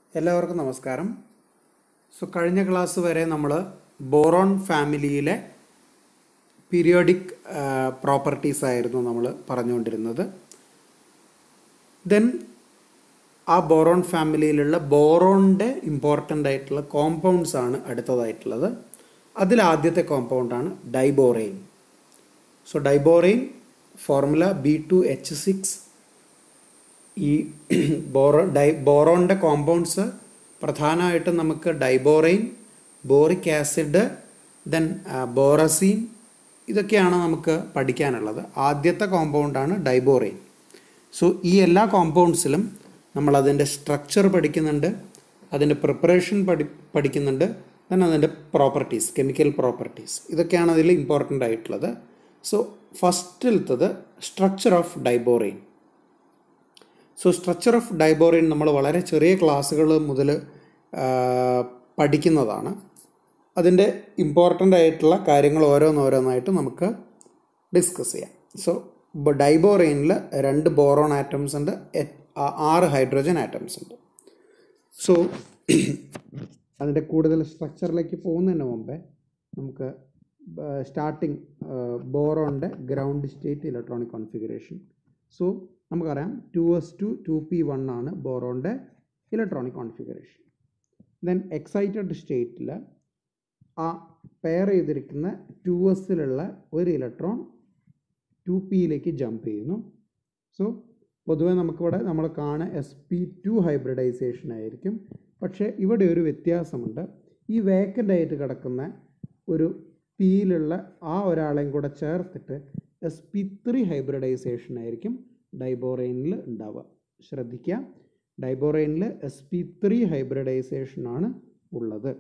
എല്ലാവർക്കും നമസ്കാരം സോ കഴിഞ്ഞ ക്ലാസ് വരെ നമ്മൾ ബോറോൺ ഫാമിലിയിലെ പീരിയോഡിക് പ്രോപ്പർട്ടീസ് ആയിരുന്നു നമ്മൾ പറഞ്ഞുകൊണ്ടിരുന്നത് ദെൻ ആ ബോറോൺ ഫാമിലിയിലുള്ള ബോറോണിൻ്റെ ഇമ്പോർട്ടൻ്റ് ആയിട്ടുള്ള കോമ്പൗണ്ട്സ് ആണ് അടുത്തതായിട്ടുള്ളത് അതിൽ ആദ്യത്തെ കോമ്പൗണ്ടാണ് diborane so diborane formula B two H six ഈ ബോറോ ഡൈ ബോറോണിൻ്റെ കോമ്പൗണ്ട്സ് പ്രധാനമായിട്ടും നമുക്ക് diborane boric acid then borazine ഇതൊക്കെയാണ് നമുക്ക് പഠിക്കാനുള്ളത് ആദ്യത്തെ കോമ്പൗണ്ടാണ് ഡൈബോറൈൻ സോ ഈ എല്ലാ കോമ്പൗണ്ട്സിലും നമ്മൾ അതിൻ്റെ സ്ട്രക്ചർ പഠിക്കുന്നുണ്ട് അതിൻ്റെ പ്രിപ്പറേഷൻ പഠി പഠിക്കുന്നുണ്ട് ദെൻ അതിൻ്റെ പ്രോപ്പർട്ടീസ് കെമിക്കൽ പ്രോപ്പർട്ടീസ് ഇതൊക്കെയാണ് അതിൽ ഇമ്പോർട്ടൻ്റ് ആയിട്ടുള്ളത് സോ ഫസ്റ്റിലത്തത് structure of diborane so structure of diborane നമ്മൾ വളരെ ചെറിയ ക്ലാസ്സുകൾ മുതൽ പഠിക്കുന്നതാണ് അതിൻ്റെ ഇമ്പോർട്ടൻ്റ് ആയിട്ടുള്ള കാര്യങ്ങൾ ഓരോന്നോരോന്നായിട്ട് നമുക്ക് ഡിസ്കസ് ചെയ്യാം സോ ഡൈബോറൈനിൽ രണ്ട് ബോറോൺ ആറ്റംസ് ഉണ്ട് ആറ് ഹൈഡ്രജൻ ആറ്റംസ് ഉണ്ട് സോ അതിൻ്റെ കൂടുതൽ സ്ട്രക്ചറിലേക്ക് പോകുന്നതിന് മുമ്പേ നമുക്ക് സ്റ്റാർട്ടിങ് ബോറോണിൻ്റെ ground state electronic configuration so നമുക്കറിയാം two s two two p one ആണ് ബോറോണിൻ്റെ ഇലക്ട്രോണിക് കോൺഫിഗറേഷൻ ദെൻ എക്സൈറ്റഡ് സ്റ്റേറ്റിൽ ആ പെയർ ചെയ്തിരിക്കുന്ന ടു എസിലുള്ള ഒരു ഇലക്ട്രോൺ ടു പിയിലേക്ക് ജമ്പ് ചെയ്യുന്നു സോ പൊതുവെ നമുക്കിവിടെ നമ്മൾ കാണുക എസ് പി ടു ഹൈബ്രിഡൈസേഷൻ ആയിരിക്കും പക്ഷേ ഇവിടെ ഒരു വ്യത്യാസമുണ്ട് ഈ വേക്കൻ്റ് ആയിട്ട് കിടക്കുന്ന ഒരു പിയിലുള്ള ആ ഒരാളെയും കൂടെ ചേർത്തിട്ട് എസ് പി ത്രീ ഹൈബ്രിഡൈസേഷൻ ആയിരിക്കും ഡൈബോറൈനിൽ ഉണ്ടാവുക ശ്രദ്ധിക്കുക ഡൈബോറൈനിൽ എസ് പി ത്രീ ഹൈബ്രിഡൈസേഷൻ ആണ് ഉള്ളത്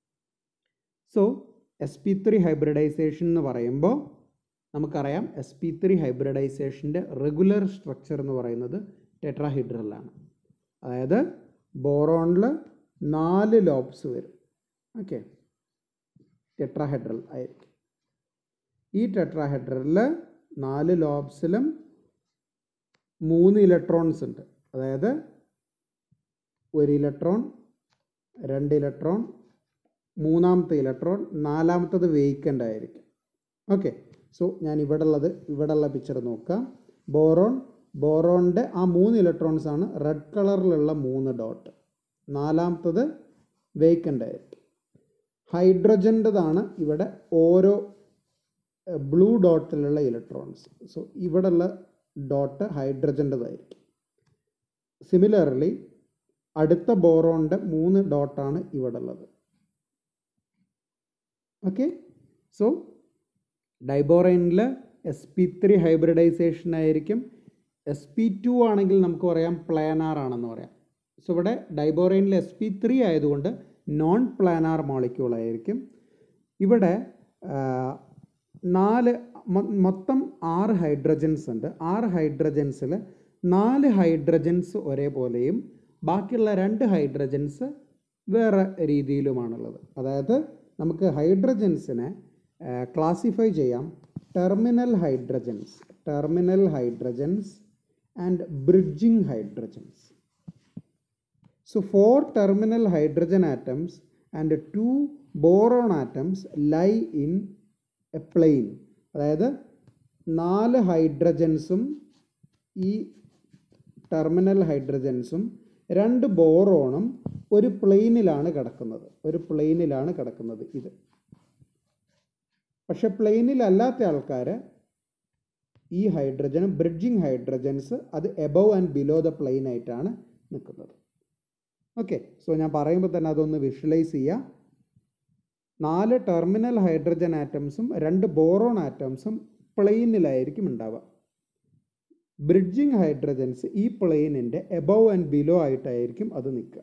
so s p three hybridization എന്ന് പറയുമ്പോൾ നമുക്കറിയാം എസ് പി ത്രീ ഹൈബ്രിഡൈസേഷൻ്റെ റെഗുലർ സ്ട്രക്ചർ എന്ന് പറയുന്നത് ടെട്രാഹിഡ്രലാണ് അതായത് ബോറോണിൽ നാല് ലോബ്സ് വരും ഓക്കെ ടെട്രാഹെഡ്രൽ ആയിരിക്കും ഈ ടെട്രാഹെഡ്രലിൽ നാല് ലോബ്സിലും മൂന്ന് ഇലക്ട്രോൺസ് ഉണ്ട് അതായത് ഒരു ഇലക്ട്രോൺ രണ്ട് ഇലക്ട്രോൺ മൂന്നാമത്തെ ഇലക്ട്രോൺ നാലാമത്തത് വേക്കൻ്റ് ആയിരിക്കും ഓക്കെ സോ ഞാൻ ഇവിടെ ഉള്ളത് ഇവിടെ ഉള്ള പിക്ചർ നോക്കാം ബോറോൺ ബോറോണിൻ്റെ ആ മൂന്ന് ഇലക്ട്രോൺസ് ആണ് റെഡ് കളറിലുള്ള മൂന്ന് ഡോട്ട് നാലാമത്തത് വേക്കൻ്റ് ആയിരിക്കും ഹൈഡ്രജൻ്റെതാണ് ഇവിടെ ഓരോ ബ്ലൂ ഡോട്ടിലുള്ള ഇലക്ട്രോൺസ് സോ ഇവിടെയുള്ള ഡോട്ട് ഹൈഡ്രജൻ്റെതായിരിക്കും സിമിലർലി അടുത്ത ബോറോണിൻ്റെ മൂന്ന് ഡോട്ടാണ് ഇവിടെ ഉള്ളത് ഓക്കെ സോ ഡൈബോറൈനിൽ എസ് പി ത്രീ ഹൈബ്രിഡൈസേഷൻ ആയിരിക്കും എസ് പി ടു ആണെങ്കിൽ നമുക്ക് പറയാം പ്ലാനാർ ആണെന്ന് പറയാം സോ ഇവിടെ ഡൈബോറൈനിൽ എസ് പി ത്രീ ആയതുകൊണ്ട് നോൺ പ്ലാനാർ മോളിക്യൂൾ ആയിരിക്കും ഇവിടെ നാല് മൊത്തം ആറ് ഹൈഡ്രജൻസ് ഉണ്ട് ആറ് ഹൈഡ്രജൻസിൽ നാല് ഹൈഡ്രജൻസ് ഒരേപോലെയും ബാക്കിയുള്ള രണ്ട് ഹൈഡ്രജൻസ് വേറെ രീതിയിലുമാണുള്ളത് അതായത് നമുക്ക് ഹൈഡ്രജൻസിനെ ക്ലാസിഫൈ ചെയ്യാം terminal hydrogens terminal hydrogens and bridging hydrogens So four terminal hydrogen atoms and two boron atoms lie in a plane. അതായത് നാല് ഹൈഡ്രജൻസും ഈ ടെർമിനൽ ഹൈഡ്രജൻസും രണ്ട് ബോറോണും ഒരു പ്ലെയിനിലാണ് കിടക്കുന്നത് ഒരു പ്ലെയിനിലാണ് കിടക്കുന്നത് ഇത് പക്ഷെ പ്ലെയിനിലല്ലാത്ത ആൾക്കാർ ഈ ഹൈഡ്രജൻ ബ്രിഡ്ജിങ് ഹൈഡ്രജൻസ് അത് above and below the plane ആയിട്ടാണ് നിൽക്കുന്നത് ഓക്കെ സോ ഞാൻ പറയുമ്പോൾ തന്നെ അതൊന്ന് വിഷ്വലൈസ് ചെയ്യുക നാല് ടെർമിനൽ ഹൈഡ്രജൻ ആറ്റംസും രണ്ട് ബോറോൺ ആറ്റംസും പ്ലെയിനിലായിരിക്കും ഉണ്ടാവുക ബ്രിഡ്ജിങ് ഹൈഡ്രജൻസ് ഈ പ്ലെയിനിൻ്റെ എബവ് ആൻഡ് ബിലോ ആയിട്ടായിരിക്കും അത് നിൽക്കുക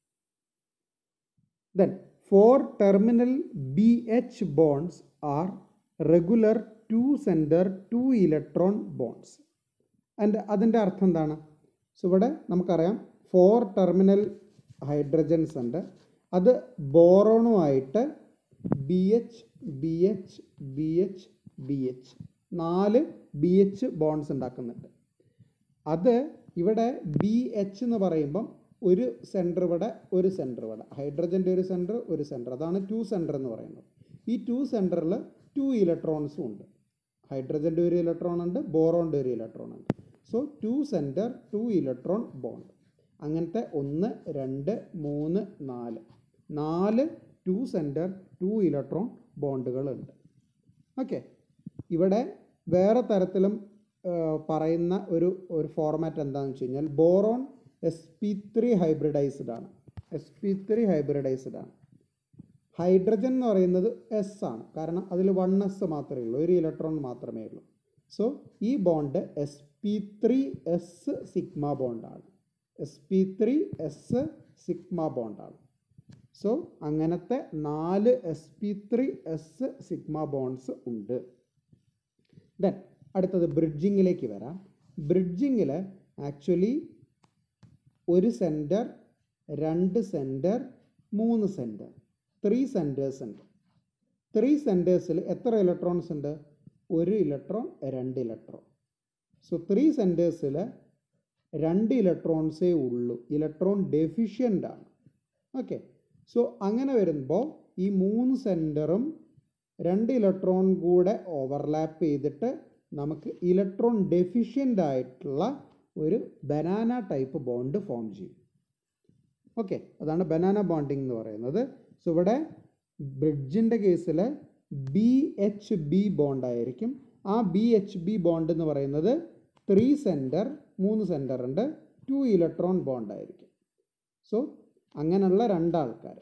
then four terminal B H bonds are regular two centre two electron bonds and അതിൻ്റെ അർത്ഥം എന്താണ് സോ ഇവിടെ നമുക്കറിയാം ഫോർ ടെർമിനൽ ഹൈഡ്രജൻസ് ഉണ്ട് അത് ബോറോണുമായിട്ട് B H B H B H B H നാല് ബി എച്ച് ബോൺസ് ഉണ്ടാക്കുന്നുണ്ട് അത് ഇവിടെ ബി എച്ച് എന്ന് പറയുമ്പം ഒരു സെൻറ്റർ ഇവിടെ ഒരു സെൻറ്റർ ഇവിടെ ഹൈഡ്രജൻ്റെ ഒരു സെൻറ്റർ ഒരു സെൻറ്റർ അതാണ് ടു സെൻറ്റർ എന്ന് പറയുന്നത് ഈ ടു സെൻറ്ററിൽ ടു ഇലക്ട്രോൺസും ഉണ്ട് ഹൈഡ്രജൻ്റെ ഒരു ഇലക്ട്രോൺ ഉണ്ട് ബോറോണിൻ്റെ ഒരു ഇലക്ട്രോൺ ഉണ്ട് so two centre two electron bond അങ്ങനത്തെ ഒന്ന് രണ്ട് മൂന്ന് നാല് നാല് ടു സെൻറ്റർ ടു ഇലക്ട്രോൺ ബോണ്ടുകളുണ്ട് ഓക്കെ ഇവിടെ വേറെ തരത്തിലും ആ, പറയുന്ന ഒരു ഒരു ഫോർമാറ്റ് എന്താണെന്ന് വെച്ച് കഴിഞ്ഞാൽ boron s p three hybridized ആണ് എസ് പി ത്രീ ഹൈബ്രിഡൈസ്ഡ് ആണ് ഹൈഡ്രജൻ എന്ന് പറയുന്നത് എസ് ആണ് കാരണം അതിൽ വൺ എസ് മാത്രമേ ഉള്ളൂ ഒരു ഇലക്ട്രോൺ മാത്രമേ ഉള്ളൂ സോ ഈ bond s p three s sigma ബോണ്ടാണ് s p three s sigma ബോണ്ടാണ് സോ അങ്ങനത്തെ നാല് s p three s sigma bonds ഉണ്ട് ദെൻ അടുത്തത് ബ്രിഡ്ജിങ്ങിലേക്ക് വരാം ബ്രിഡ്ജിങ്ങിൽ ആക്ച്വലി ഒരു സെൻറ്റർ രണ്ട് സെൻറ്റർ മൂന്ന് സെൻറ്റർ ത്രീ സെൻറ്റേഴ്സ് ഉണ്ട് ത്രീ സെൻറ്റേഴ്സിൽ എത്ര ഇലക്ട്രോൺസ് ഉണ്ട് ഒരു ഇലക്ട്രോൺ രണ്ട് ഇലക്ട്രോൺ സോ ത്രീ സെൻറ്റേഴ്സിൽ രണ്ട് ഇലക്ട്രോൺസേ ഉള്ളൂ ഇലക്ട്രോൺ ഡെഫിഷ്യൻ്റ് ആണ് ഓക്കെ സോ അങ്ങനെ വരുമ്പോൾ ഈ മൂന്ന് സെൻറ്ററും രണ്ട് ഇലക്ട്രോൺ കൂടെ ഓവർലാപ്പ് ചെയ്തിട്ട് നമുക്ക് ഇലക്ട്രോൺ ഡെഫിഷ്യൻ്റ് ആയിട്ടുള്ള ഒരു ബനാന ടൈപ്പ് ബോണ്ട് ഫോം ചെയ്യും ഓക്കെ അതാണ് ബനാന ബോണ്ടിങ് എന്ന് പറയുന്നത് സോ ഇവിടെ ബ്രിഡ്ജിൻ്റെ കേസിൽ ബി എച്ച് ബി ബോണ്ട് ആയിരിക്കും ആ ബി എച്ച് ബി ബോണ്ട് എന്ന് പറയുന്നത് ത്രീ സെൻറ്റർ മൂന്ന് സെൻറ്റർ ഉണ്ട് ടു ഇലക്ട്രോൺ ബോണ്ട് ആയിരിക്കും സോ അങ്ങനെയുള്ള രണ്ടാൾക്കാർ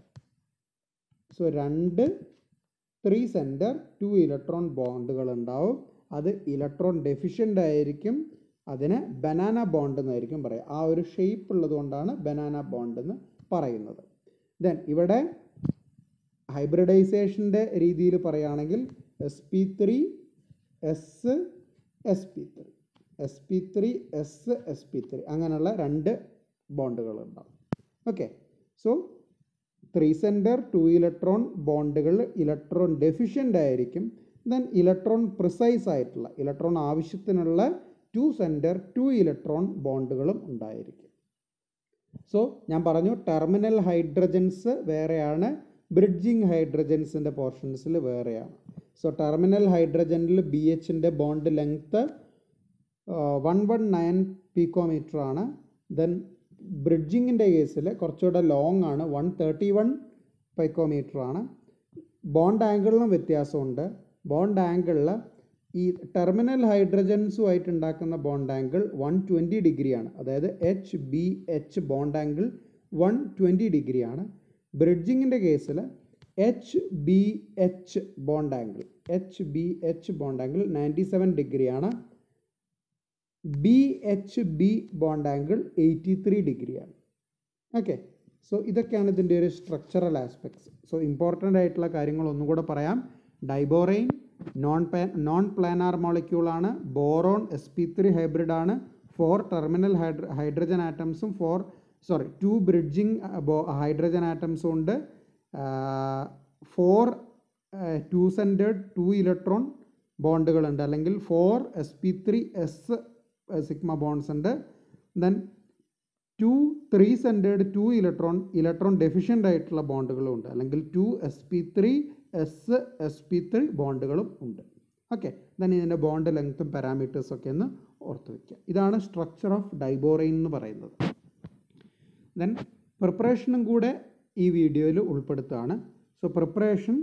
സോ രണ്ട് ത്രീ സെൻറ്റർ ടു ഇലക്ട്രോൺ ബോണ്ടുകൾ ഉണ്ടാവും അത് ഇലക്ട്രോൺ ഡെഫിഷ്യൻ്റ് ആയിരിക്കും അതിന് ബനാന ബോണ്ട് എന്നായിരിക്കും പറയുക ആ ഒരു ഷേപ്പ് ഉള്ളത് കൊണ്ടാണ് ബനാന ബോണ്ട് എന്ന് പറയുന്നത് ദെൻ ഇവിടെ ഹൈബ്രിഡൈസേഷൻ്റെ രീതിയിൽ പറയുകയാണെങ്കിൽ s p three s s p three s p three s s p three അങ്ങനെയുള്ള രണ്ട് ബോണ്ടുകൾ ഉണ്ടാവും okay so three centre two electron ബോണ്ടുകൾ ഇലക്ട്രോൺ ഡെഫിഷ്യൻ്റ് ആയിരിക്കും ദെൻ ഇലക്ട്രോൺ പ്രിസൈസ് ആയിട്ടുള്ള ഇലക്ട്രോൺ ആവശ്യത്തിനുള്ള ടു സെൻറ്റർ ടു ഇലക്ട്രോൺ ബോണ്ടുകളും ഉണ്ടായിരിക്കും സോ ഞാൻ പറഞ്ഞു ടെർമിനൽ ഹൈഡ്രജൻസ് വേറെയാണ് ബ്രിഡ്ജിങ് ഹൈഡ്രജൻസിൻ്റെ പോർഷൻസിൽ വേറെയാണ് സോ ടെർമിനൽ ഹൈഡ്രജനിൽ ബി എച്ചിൻ്റെ bond length one one nine picometre ആണ് ദെൻ ബ്രിഡ്ജിങ്ങിൻ്റെ കേസിൽ കുറച്ചുകൂടെ ലോങ് ആണ് വൺ തേർട്ടി വൺ പൈക്കോമീറ്റർ ആണ് ബോണ്ട് ആംഗിളിലും വ്യത്യാസമുണ്ട് ബോണ്ട് ആംഗിളിൽ ഈ ടെർമിനൽ ഹൈഡ്രജൻസുമായിട്ട് ഉണ്ടാക്കുന്ന ബോണ്ട് ആംഗിൾ വൺ ട്വൻറ്റി ഡിഗ്രിയാണ് അതായത് H B H bond angle one twenty ഡിഗ്രിയാണ് ബ്രിഡ്ജിങ്ങിൻ്റെ കേസിൽ H B H bond angle H B H bond angle ninety seven ഡിഗ്രിയാണ് B H B bond angle eighty three ഡിഗ്രിയാണ് okay so ഇതൊക്കെയാണ് ഇതിൻ്റെ ഒരു സ്ട്രക്ചറൽ ആസ്പെക്ട്സ് സോ ഇമ്പോർട്ടൻ്റ് ആയിട്ടുള്ള കാര്യങ്ങൾ ഒന്നും കൂടെ പറയാം ഡൈബോറൈൻ നോൺ പേ നോൺ പ്ലാനാർ മോളിക്യൂളാണ് boron s p three hybrid ആണ് ഫോർ ടെർമിനൽ ഹൈഡ്ര ഹൈഡ്രജൻ ആറ്റംസും four sorry two bridging hydrogen ആറ്റംസും ഉണ്ട് four two centred two electron ബോണ്ടുകളുണ്ട് അല്ലെങ്കിൽ four s p three s sigma bonds ഉണ്ട് then two three centred two electron electron deficient ആയിട്ടുള്ള ബോണ്ടുകളും ഉണ്ട് അല്ലെങ്കിൽ two s p three s s p three ബോണ്ടുകളും ഉണ്ട് ഓക്കെ ദെൻ ഇതിൻ്റെ ബോണ്ട് ലെങ്ത്തും പാരാമീറ്റേഴ്സും ഒക്കെ ഒന്ന് ഓർത്ത് വയ്ക്കുക ഇതാണ് സ്ട്രക്ചർ ഓഫ് ഡൈബോറൈൻ എന്ന് പറയുന്നത് ദെൻ പ്രിപ്പറേഷനും കൂടെ ഈ വീഡിയോയിൽ ഉൾപ്പെടുത്തുകയാണ് സോ പ്രിപ്പറേഷൻ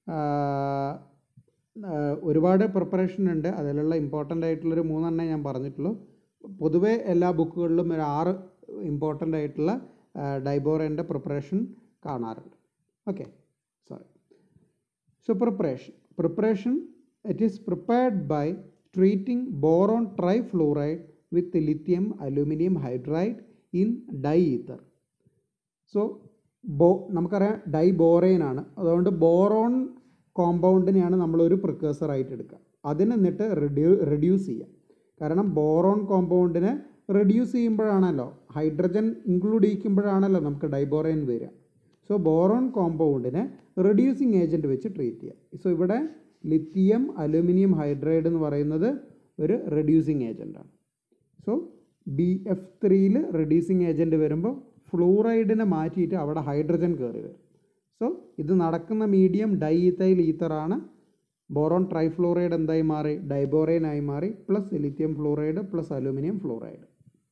ഒരുപാട് പ്രിപ്പറേഷൻ ഉണ്ട് അതിലുള്ള ഇമ്പോർട്ടൻ്റ് ആയിട്ടുള്ളൊരു മൂന്നെണ്ണേ ഞാൻ പറഞ്ഞിട്ടുള്ളൂ പൊതുവേ എല്ലാ ബുക്കുകളിലും ഒരു ആറ് ഇമ്പോർട്ടൻ്റ് ആയിട്ടുള്ള ഡൈബോറേൻ്റെ പ്രിപ്പറേഷൻ കാണാറുണ്ട് okay sorry So preparation. Preparation, it is prepared by treating boron trifluoride with lithium aluminum hydride in diether. So ബോ നമുക്കറിയാം ഡൈ ബോറൈൻ ആണ് അതുകൊണ്ട് ബോറോൺ കോമ്പൗണ്ടിനെയാണ് നമ്മളൊരു പ്രിക്കേഴ്സർ ആയിട്ട് എടുക്കുക അതിനെ എന്നിട്ട് റിഡ്യൂ റെഡ്യൂസ് ചെയ്യുക കാരണം ബോറോൺ കോമ്പൗണ്ടിനെ റെഡ്യൂസ് ചെയ്യുമ്പോഴാണല്ലോ ഹൈഡ്രജൻ ഇൻക്ലൂഡ് ചെയ്യിക്കുമ്പോഴാണല്ലോ നമുക്ക് ഡൈബോറൈൻ വരിക സോ ബോറോൺ കോമ്പൗണ്ടിനെ റെഡ്യൂസിങ് ഏജൻറ്റ് വെച്ച് ട്രീറ്റ് ചെയ്യുക സോ ഇവിടെ ലിത്തിയം അലുമിനിയം ഹൈഡ്രൈഡ് എന്ന് പറയുന്നത് ഒരു റെഡ്യൂസിങ് ഏജൻറ്റാണ് സോ ബി എഫ് ത്രീയിൽ റെഡ്യൂസിങ് ഏജൻറ്റ് വരുമ്പോൾ ഫ്ലൂറൈഡിനെ മാറ്റിയിട്ട് അവിടെ ഹൈഡ്രജൻ കയറി വരും സോ ഇത് നടക്കുന്ന മീഡിയം ഡൈ ഈത്തൈൽ ഈത്തറാണ് ബോറോൺ ട്രൈഫ്ലൂറൈഡ് എന്തായി മാറി ഡൈബോറൈനായി മാറി plus lithium fluoride plus aluminium fluoride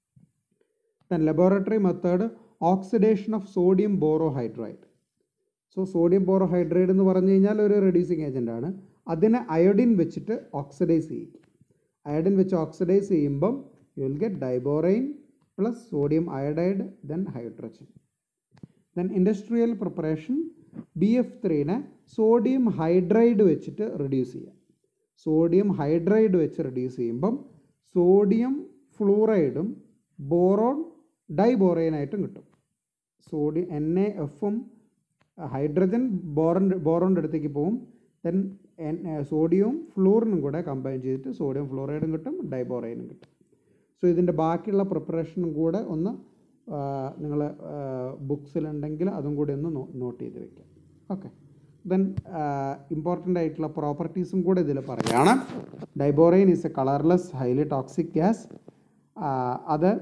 then laboratory method oxidation of sodium borohydride so sodium borohydride എന്ന് പറഞ്ഞു കഴിഞ്ഞാൽ ഒരു റെഡ്യൂസിങ് ഏജൻ്റ് ആണ് അതിനെ അയോഡിൻ വെച്ചിട്ട് ഓക്സിഡൈസ് ചെയ്യും അയോഡിൻ വെച്ച് ഓക്സിഡൈസ് ചെയ്യുമ്പം you will get diborane plus sodium iodide then hydrogen then industrial preparation B F ത്രീനെ സോഡിയം ഹൈഡ്രൈഡ് വെച്ചിട്ട് റെഡ്യൂസ് ചെയ്യാം സോഡിയം ഹൈഡ്രൈഡ് വെച്ച് റെഡ്യൂസ് ചെയ്യുമ്പം സോഡിയം ഫ്ലൂറൈഡും ബോറോൺ ഡൈബോറൈനായിട്ടും കിട്ടും സോഡിയം എൻ എ എഫും ഹൈഡ്രജൻ ബോറൻ ബോറോണിൻ്റെ അടുത്തേക്ക് പോകും ദെൻ സോഡിയവും ഫ്ലൂറിനും കൂടെ കമ്പൈൻ ചെയ്തിട്ട് സോഡിയം ഫ്ലൂറൈഡും കിട്ടും ഡൈബോറൈനും കിട്ടും സോ ഇതിൻ്റെ ബാക്കിയുള്ള പ്രിപ്പറേഷനും കൂടെ ഒന്ന് നിങ്ങൾ ബുക്സിലുണ്ടെങ്കിൽ അതും കൂടി ഒന്ന് നോട്ട് ചെയ്ത് വെക്കാം ഓക്കെ ദെൻ ഇമ്പോർട്ടൻ്റ് ആയിട്ടുള്ള പ്രോപ്പർട്ടീസും കൂടെ ഇതിൽ പറയുകയാണ് diborane is a colourless highly toxic gas അത്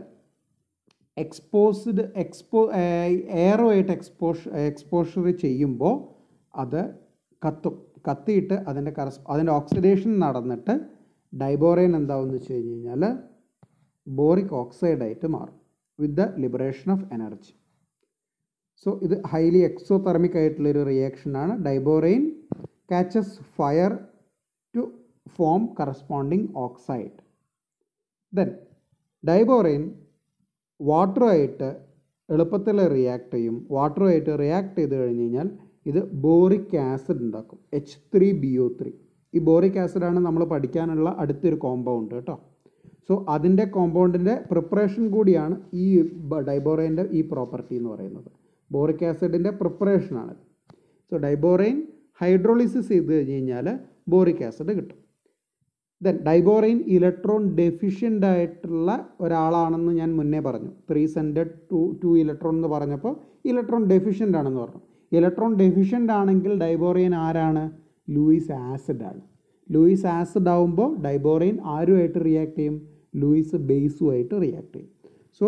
എക്സ്പോസ്ഡ് എക്സ്പോ എയറുമായിട്ട് എക്സ്പോഷ് എക്സ്പോഷർ ചെയ്യുമ്പോൾ അത് കത്തും കത്തിയിട്ട് അതിൻ്റെ കറസ് അതിൻ്റെ ഓക്സിഡേഷൻ നടന്നിട്ട് ഡൈബോറൈൻ എന്താവെന്ന് വെച്ച് കഴിഞ്ഞ് കഴിഞ്ഞാൽ ബോറിക് ഓക്സൈഡായിട്ട് മാറും with the liberation of energy so ഇത് ഹൈലി എക്സോതെർമിക് ആയിട്ടുള്ളൊരു റിയാക്ഷനാണ് diborane catches fire to form corresponding oxide then diborane വാട്ടറുമായിട്ട് എളുപ്പത്തിൽ റിയാക്ട് ചെയ്യും വാട്ടറുമായിട്ട് റിയാക്ട് ചെയ്ത് കഴിഞ്ഞ് കഴിഞ്ഞാൽ ഇത് ബോറിക് ആസിഡ് ഉണ്ടാക്കും H three B O three ഈ ബോറിക് ആസിഡാണ് നമ്മൾ പഠിക്കാനുള്ള അടുത്തൊരു കോമ്പൗണ്ട് കേട്ടോ സോ അതിൻ്റെ കോമ്പൗണ്ടിൻ്റെ പ്രിപ്പറേഷൻ കൂടിയാണ് ഈ ഡൈബോറൈൻ്റെ ഈ പ്രോപ്പർട്ടി എന്ന് പറയുന്നത് ബോറിക് ആസിഡിൻ്റെ പ്രിപ്പറേഷനാണ് സോ ഡൈബോറൈൻ ഹൈഡ്രോളിസിസ് ചെയ്ത് കഴിഞ്ഞ് കഴിഞ്ഞാൽ ബോറിക് ആസിഡ് കിട്ടും ദെൻ ഡൈബോറൈൻ ഇലക്ട്രോൺ ഡെഫിഷ്യൻ്റ് ആയിട്ടുള്ള ഒരാളാണെന്ന് ഞാൻ മുന്നേ പറഞ്ഞു three centred two two electron എന്ന് പറഞ്ഞപ്പോൾ ഇലക്ട്രോൺ ഡെഫിഷ്യൻ്റ് ആണെന്ന് പറഞ്ഞു ഇലക്ട്രോൺ ഡെഫിഷ്യൻ്റ് ആണെങ്കിൽ ഡൈബോറൈൻ ആരാണ് ലൂയിസ് ആസിഡ് ആണ് ലൂയിസ് ആസിഡ് ആവുമ്പോൾ ഡൈബോറൈൻ ആരുമായിട്ട് റിയാക്ട് ചെയ്യും ലൂയിസ് ബേസുമായിട്ട് റിയാക്ട് ചെയ്യും സോ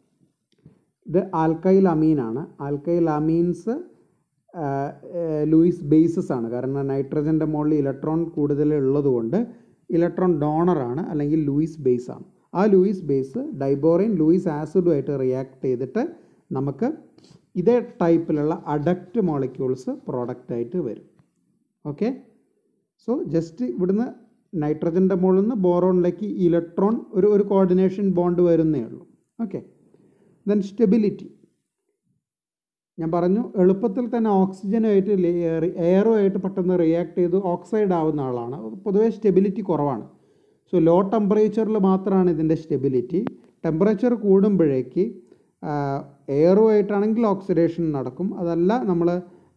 ഇത് ആൽക്കൈൽ അമീനാണ് ആൽക്കൈൽ അമീൻസ് ലൂയിസ് ബേസസ് ആണ് കാരണം നൈട്രജൻ്റെ മുകളിൽ ഇലക്ട്രോൺ കൂടുതൽ ഉള്ളതുകൊണ്ട് ഇലക്ട്രോൺ ഡോണറാണ് അല്ലെങ്കിൽ ലൂയിസ് ബേസ് ആണ് ആ ലൂയിസ് ബേസ് ഡൈബോറൈൻ ലൂയിസ് ആസിഡുമായിട്ട് റിയാക്ട് ചെയ്തിട്ട് നമുക്ക് ഇതേ ടൈപ്പിലുള്ള അഡക്റ്റ് മോളിക്യൂൾസ് പ്രോഡക്റ്റായിട്ട് വരും ഓക്കെ സോ ജസ്റ്റ് ഇവിടുന്ന് നൈട്രജൻ്റെ മുകളിൽ നിന്ന് ബോറോണിലേക്ക് ഇലക്ട്രോൺ ഒരു ഒരു കോർഡിനേഷൻ ബോണ്ട് വരുന്നേ ഉള്ളൂ ഓക്കെ ദെൻ സ്റ്റെബിലിറ്റി ഞാൻ പറഞ്ഞു എളുപ്പത്തിൽ തന്നെ ഓക്സിജനുമായിട്ട് എയറുമായിട്ട് പെട്ടെന്ന് റിയാക്ട് ചെയ്ത് ഓക്സൈഡ് ആവുന്ന ആളാണ് പൊതുവേ സ്റ്റെബിലിറ്റി കുറവാണ് സോ ലോ ടെമ്പറേച്ചറിൽ മാത്രമാണ് ഇതിൻ്റെ സ്റ്റെബിലിറ്റി ടെമ്പറേച്ചർ കൂടുമ്പോഴേക്ക് എയറുമായിട്ടാണെങ്കിൽ ഓക്സിഡേഷൻ നടക്കും അതല്ല നമ്മൾ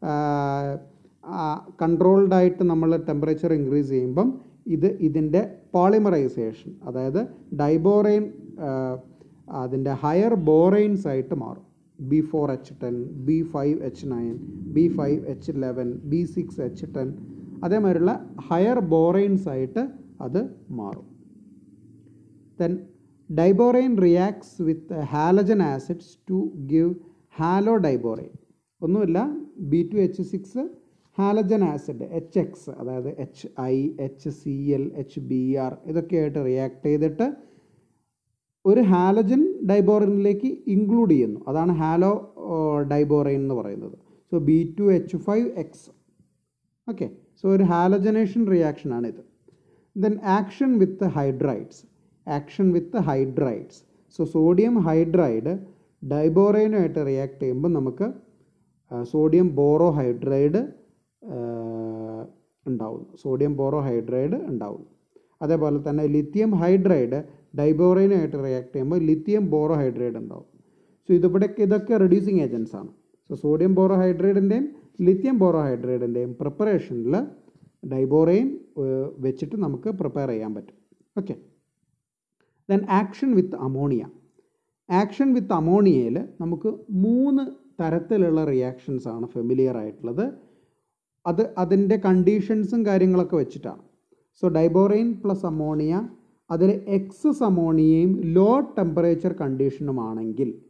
കൺട്രോൾഡ് ആയിട്ട് നമ്മൾ ടെമ്പറേച്ചർ ഇൻക്രീസ് ചെയ്യുമ്പം ഇത് ഇതിൻ്റെ പോളിമറൈസേഷൻ അതായത് ഡൈബോറൈൻ അതിൻ്റെ ഹയർ ബോറൈൻസ് ആയിട്ട് മാറും B four H ten B five H nine B five H eleven B six H ten അതേമാതിരിയുള്ള ഹയർ ബോറൈൻസ് ആയിട്ട് അത് മാറും then diborane reacts with halogen acids to give halo diborane ഒന്നുമില്ല B two H six halogen acid H X അതായത് H I H C L H B R ഇതൊക്കെയായിട്ട് react ചെയ്തിട്ട് ഒരു halogen ഡൈബോറിനിലേക്ക് include ചെയ്യുന്നു അതാണ് ഹാലോ ഡൈബോറൈൻ എന്ന് പറയുന്നത് so B two H five X okay so ഒരു ഹാലജനേഷൻ റിയാക്ഷൻ ആണിത് then action with hydrides action with hydrides so sodium hydride ഡൈബോറൈനുമായിട്ട് റിയാക്ട് ചെയ്യുമ്പോൾ നമുക്ക് സോഡിയം ബോറോ ഹൈഡ്രൈഡ് ഉണ്ടാവുന്നു സോഡിയം ബോറോ ഹൈഡ്രൈഡ് ഉണ്ടാവുന്നു അതേപോലെ തന്നെ ലിത്തിയം ഹൈഡ്രൈഡ് ഡൈബോറൈനുമായിട്ട് റിയാക്ട് ചെയ്യുമ്പോൾ ലിത്തിയം ബോറോ ഹൈഡ്രൈഡ് ഉണ്ടാവും സോ ഇതിവിടെ ഇതൊക്കെ റെഡ്യൂസിങ് ഏജൻസ് ആണ് സോ സോഡിയം ബോറോ ഹൈഡ്രൈഡിൻ്റെയും ലിത്തിയം ബോറോ ഹൈഡ്രൈഡിൻ്റെയും പ്രിപ്പറേഷനിൽ ഡൈബോറൈൻ വെച്ചിട്ട് നമുക്ക് പ്രിപ്പയർ ചെയ്യാൻ പറ്റും okay then action with ammonia action with അമോണിയയിൽ നമുക്ക് മൂന്ന് തരത്തിലുള്ള റിയാക്ഷൻസ് ആണ് ഫെമിലിയർ ആയിട്ടുള്ളത് അത് അതിൻ്റെ കണ്ടീഷൻസും കാര്യങ്ങളൊക്കെ വെച്ചിട്ടാണ് സോ ഡൈബോറൈൻ പ്ലസ് അമോണിയ അതിൽ എക്സസ് അമോണിയയും ലോ ടെമ്പറേച്ചർ കണ്ടീഷനുമാണെങ്കിൽ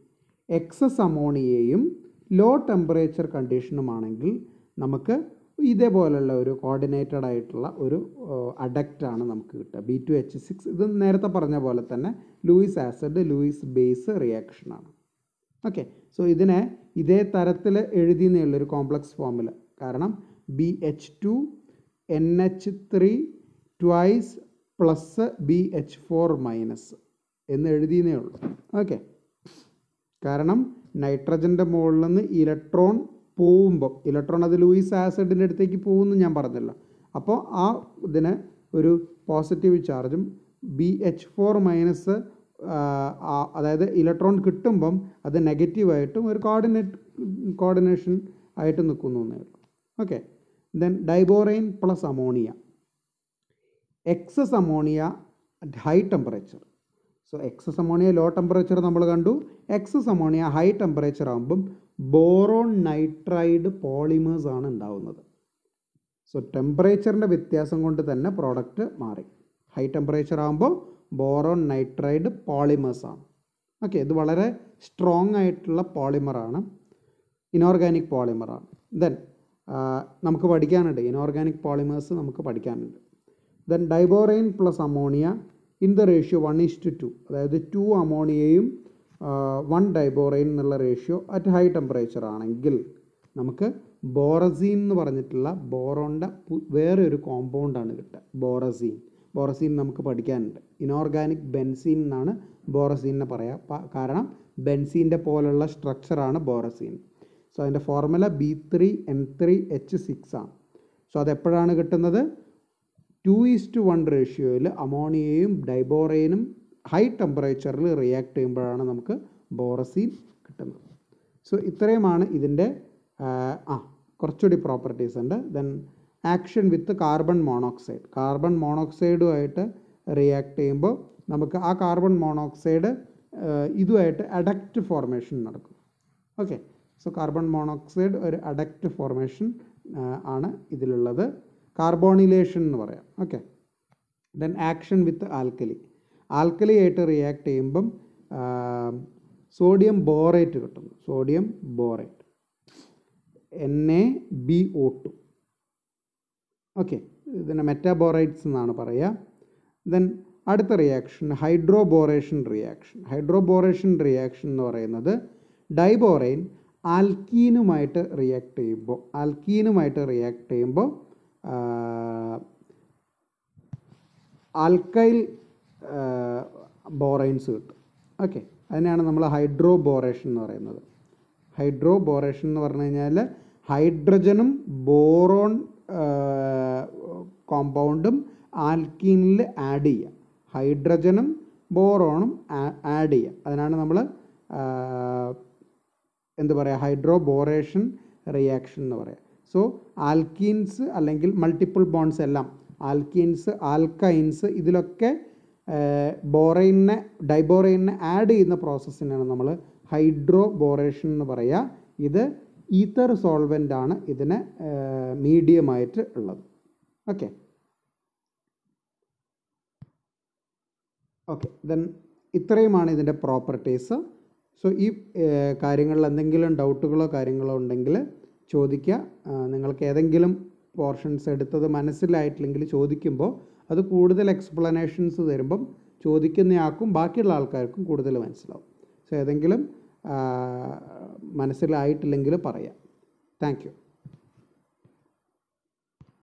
എക്സസ് അമോണിയയും ലോ ടെമ്പറേച്ചർ കണ്ടീഷനുമാണെങ്കിൽ നമുക്ക് ഇതേപോലുള്ള ഒരു കോർഡിനേറ്റഡ് ആയിട്ടുള്ള ഒരു അഡക്റ്റാണ് നമുക്ക് കിട്ടുക ബി ടു എച്ച് സിക്സ് ഇത് നേരത്തെ പറഞ്ഞ പോലെ തന്നെ ലൂയിസ് ആസിഡ് ലൂയിസ് ബേസ് റിയാക്ഷനാണ് ഓക്കെ സോ ഇതിനെ ഇതേ തരത്തിൽ എഴുതിയെന്നുള്ളൊരു കോംപ്ലക്സ് ഫോമിൽ കാരണം B H two N H three twice plus B H four minus എന്ന് എഴുതിയെന്നേ ഉള്ളൂ ഓക്കെ കാരണം നൈട്രജൻ്റെ മുകളിൽ നിന്ന് ഇലക്ട്രോൺ പോകുമ്പോൾ ഇലക്ട്രോൺ അത് ലൂയിസ് ആസിഡിൻ്റെ അടുത്തേക്ക് പോകുമെന്ന് ഞാൻ പറഞ്ഞല്ലോ അപ്പോൾ ആ ഇതിന് ഒരു പോസിറ്റീവ് ചാർജും ബി എച്ച് ഫോർ മൈനസ് അതായത് ഇലക്ട്രോൺ കിട്ടുമ്പം അത് നെഗറ്റീവായിട്ടും ഒരു കോർഡിനേറ്റ് കോർഡിനേഷൻ ആയിട്ട് നിൽക്കുന്നു എന്നേ ഉള്ളൂ okay then diborane plus ammonia excess ammonia at high temperature so excess ammonia low temperature നമ്മൾ കണ്ടു എക്സസ് അമോണിയ ഹൈ ടെമ്പറേച്ചർ ആകുമ്പം ബോറോൺ നൈട്രൈഡ് പോളിമേഴ്സ് ആണ് ഉണ്ടാവുന്നത് സോ ടെമ്പറേച്ചറിൻ്റെ വ്യത്യാസം കൊണ്ട് തന്നെ പ്രോഡക്റ്റ് മാറി ഹൈ ടെമ്പറേച്ചർ ആകുമ്പോൾ ബോറോൺ നൈട്രൈഡ് പോളിമേഴ്സ് ആണ് ഓക്കെ ഇത് വളരെ സ്ട്രോങ് ആയിട്ടുള്ള പോളിമറാണ് ഇനോർഗാനിക് പോളിമറാണ് ദെൻ നമുക്ക് പഠിക്കാനുണ്ട് ഇനോർഗാനിക് പോളിമേഴ്സ് നമുക്ക് പഠിക്കാനുണ്ട് then diborane plus ammonia in the ratio one is to two അതായത് ടു അമോണിയയും വൺ ഡൈബോറൈൻ എന്നുള്ള റേഷ്യോ അറ്റ് ഹൈ ടെമ്പറേച്ചർ ആണെങ്കിൽ നമുക്ക് ബോറസീൻ എന്ന് പറഞ്ഞിട്ടുള്ള ബോറോണിൻ്റെ വേറെ ഒരു കോമ്പൗണ്ടാണ് കിട്ടുക ബോറസീൻ ബോറസീൻ നമുക്ക് പഠിക്കാനുണ്ട് ഇനോർഗാനിക് ബെൻസീൻ എന്നാണ് ബോറസീനെ പറയാം പ- കാരണം ബെൻസീൻ്റെ പോലുള്ള സ്ട്രക്ചറാണ് ബോറസീൻ സോ അതിൻ്റെ formula B three N three H six ആണ് സോ അതെപ്പോഴാണ് കിട്ടുന്നത് ടു ഈസ് ടു വൺ റേഷ്യോയിൽ അമോണിയയും ഡൈബോറൈനും ഹൈ ടെമ്പറേച്ചറിൽ റിയാക്ട് ചെയ്യുമ്പോഴാണ് നമുക്ക് ബോറസീൻ കിട്ടുന്നത് സോ ഇത്രയുമാണ് ഇതിൻ്റെ ആ കുറച്ചുകൂടി പ്രോപ്പർട്ടീസ് ഉണ്ട് then action with carbon monoxide carbon മോണോക്സൈഡുമായിട്ട് റിയാക്ട് ചെയ്യുമ്പോൾ നമുക്ക് ആ കാർബൺ മോണോക്സൈഡ് ഇതുമായിട്ട് അഡക്റ്റ് ഫോർമേഷൻ നടക്കും ഓക്കെ സോ കാർബൺ മോണോക്സൈഡ് ഒരു അഡക്റ്റ് ഫോർമേഷൻ ആണ് ഇതിലുള്ളത് കാർബോണിലേഷൻ എന്ന് പറയാം okay then action with alkali alkali ആയിട്ട് റിയാക്ട് ചെയ്യുമ്പം സോഡിയം ബോറേറ്റ് കിട്ടുന്നു sodium borate N A B O two okay ഇതിനെ മെറ്റാബോറൈറ്റ്സ് എന്നാണ് പറയുക ദെൻ അടുത്ത reaction hydroboration reaction hydroboration reaction എന്ന് പറയുന്നത് ഡൈബോറൈൻ ആൽക്കീനുമായിട്ട് റിയാക്ട് ചെയ്യുമ്പോൾ ആൽക്കീനുമായിട്ട് റിയാക്ട് ചെയ്യുമ്പോൾ ആൽക്കൈൽ ബോറൈൻസ് കിട്ടും ഓക്കെ അതിനെയാണ് നമ്മൾ ഹൈഡ്രോബോറേഷൻ എന്ന് പറയുന്നത് ഹൈഡ്രോബോറേഷൻ എന്ന് പറഞ്ഞു കഴിഞ്ഞാൽ ഹൈഡ്രജനും ബോറോൺ കോമ്പൗണ്ടും ആൽക്കീനിൽ ആഡ് ചെയ്യുക ഹൈഡ്രജനും ബോറോണും ആഡ് ചെയ്യുക അതിനാണ് നമ്മൾ എന്ത് പറയുക ഹൈഡ്രോബോറേഷൻ റിയാക്ഷൻ എന്ന് പറയുക സോ ആൽക്കീൻസ് അല്ലെങ്കിൽ മൾട്ടിപ്പിൾ ബോൺസ് എല്ലാം ആൽക്കീൻസ് ആൽക്കൈൻസ് ഇതിലൊക്കെ ബോറൈനെ ഡൈബോറൈനെ ആഡ് ചെയ്യുന്ന പ്രോസസ്സിനാണ് നമ്മൾ ഹൈഡ്രോബോറേഷൻ എന്ന് പറയുക ഇത് ഈത്തർ സോൾവെൻ്റ് ആണ് ഇതിന് മീഡിയമായിട്ട് ഉള്ളത് ഓക്കെ ഓക്കെ ദെൻ ഇത്രയുമാണ് ഇതിൻ്റെ പ്രോപ്പർട്ടീസ് സോ ഈ ഏഹ്, കാര്യങ്ങളിൽ എന്തെങ്കിലും ഡൗട്ടുകളോ കാര്യങ്ങളോ ഉണ്ടെങ്കിൽ ചോദിക്കുക ആ, നിങ്ങൾക്ക് ഏതെങ്കിലും പോർഷൻസ് എടുത്തത് മനസ്സിലായിട്ടില്ലെങ്കിൽ ചോദിക്കുമ്പോൾ അത് കൂടുതൽ എക്സ്പ്ലനേഷൻസ് തരുമ്പം ചോദിക്കുന്നയാൾക്കും ബാക്കിയുള്ള ആൾക്കാർക്കും കൂടുതൽ മനസ്സിലാവും സോ ഏതെങ്കിലും ആ, മനസ്സിലായിട്ടില്ലെങ്കിൽ പറയാം താങ്ക് യു